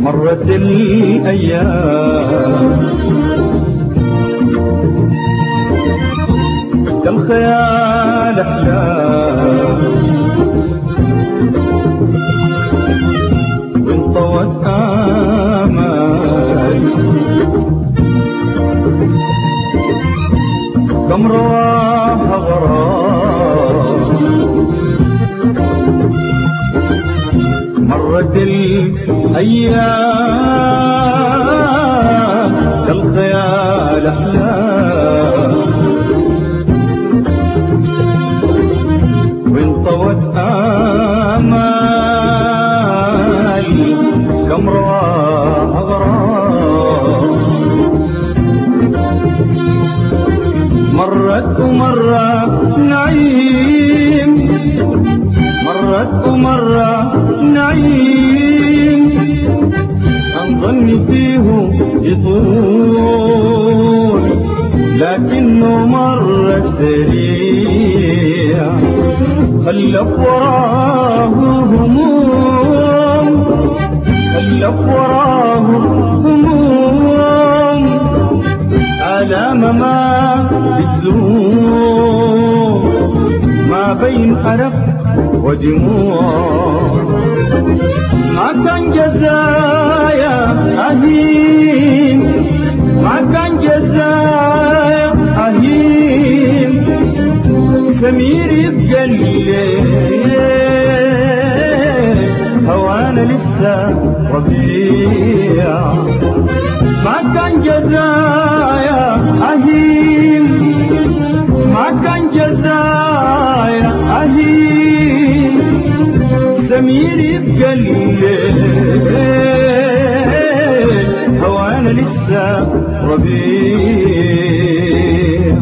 مرت الأيام كالخيال أحلام وانطوت آمال كم رواها غرام مرت الأيام كالخيال أحلام وانطوت آمال كم رواها غرام مرت ومرة نعيم مرت ومرة نعيم أنظن فيه يطول لكنه مرة سريع خلف وراه هموم خلف وراه هموم آلام ما بتزوم ما بين أرق ودموع ما كان جزايا أهين ما كان جزايا أهين سمير يبقى الليل هوانا لسه ربيع ما كان جزايا أهين ما كان جزايا أهين سمير يبقى الليل هوانا لسه ربيع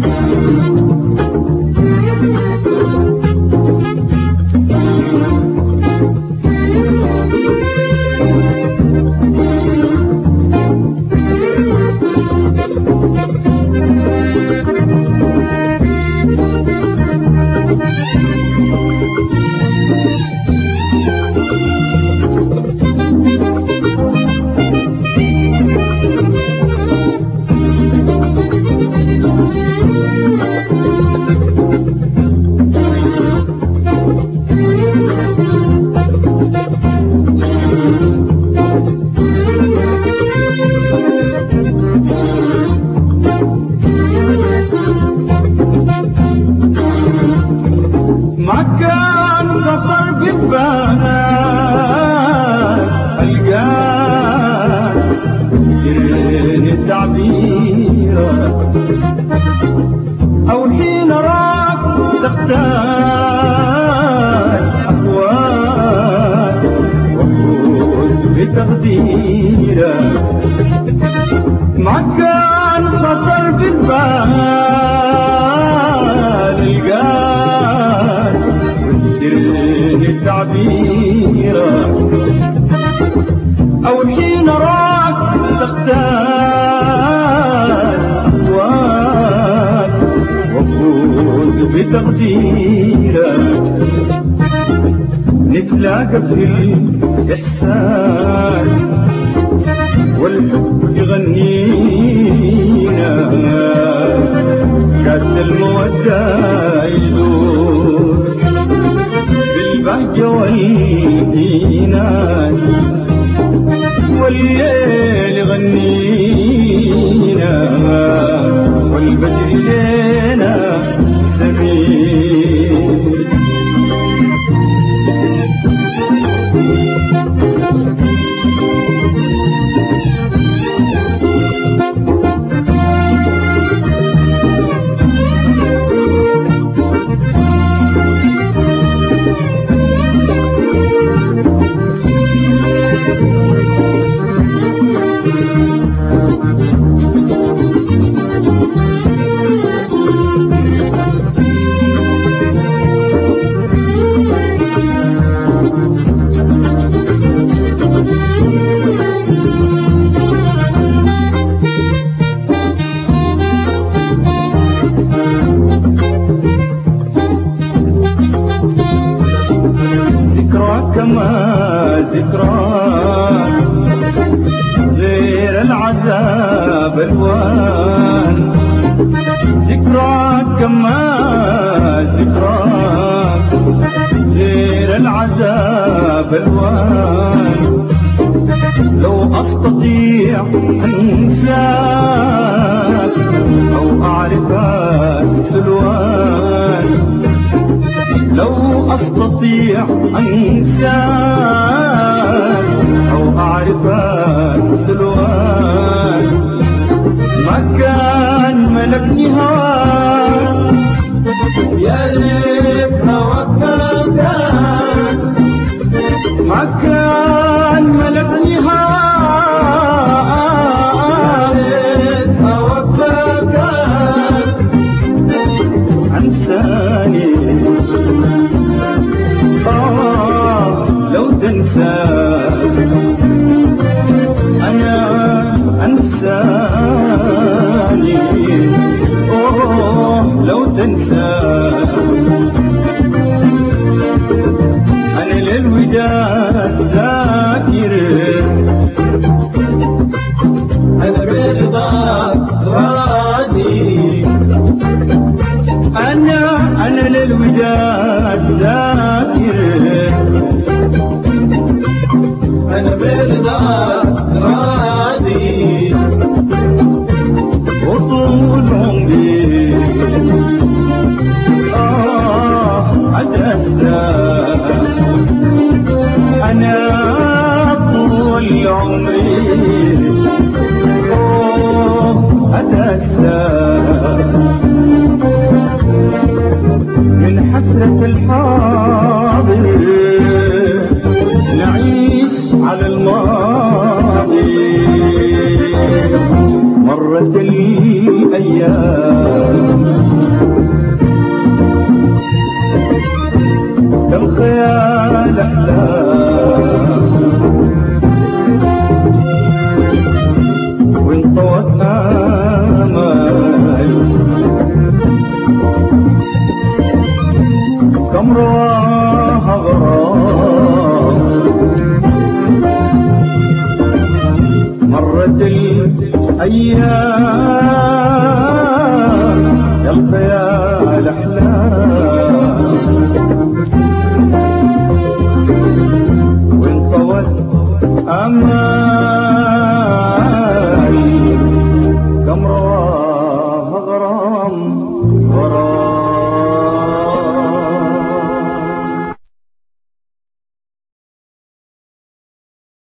ما كان خطر بالبال القاك سرين التعبير أو حين راك تختار أقوال وفوز بتقديرك ما كان خطر بالبال القاك والسرين التعبيرك أو حين راك تختار أقوال وفوز بتقديرك نتلاقى في الإحسان والحب يغنينا كاس المودة يدور بالبهجة والإيناس والليل يغنينا والبدر لينا سمير ذكرى كما ذكرى الوان ذكراك كما ذكراك غير العذاب الوان لو استطيع انساك او اعرف السلوان لو استطيع انساك او اعرف السلوان ما كان ملكني هواك يا ريت هواك كان ما كان ملكني هواك يا ريت هواك كان انساني آه لو تنسى أنا أنساني أوه لو تنسى أنا للوداد ذاكر أنا برضاك راضي أنا أنا للوداد ذاكر أنا برضاك راضي وطول عمري آه أتأسى أنا طول عمري أوه أتأسى من حسرة الحاضر نعيش على الماضي مرت الأيام كالخيال أحلام وانطوت آمال كم رواها غرام مرت الأيام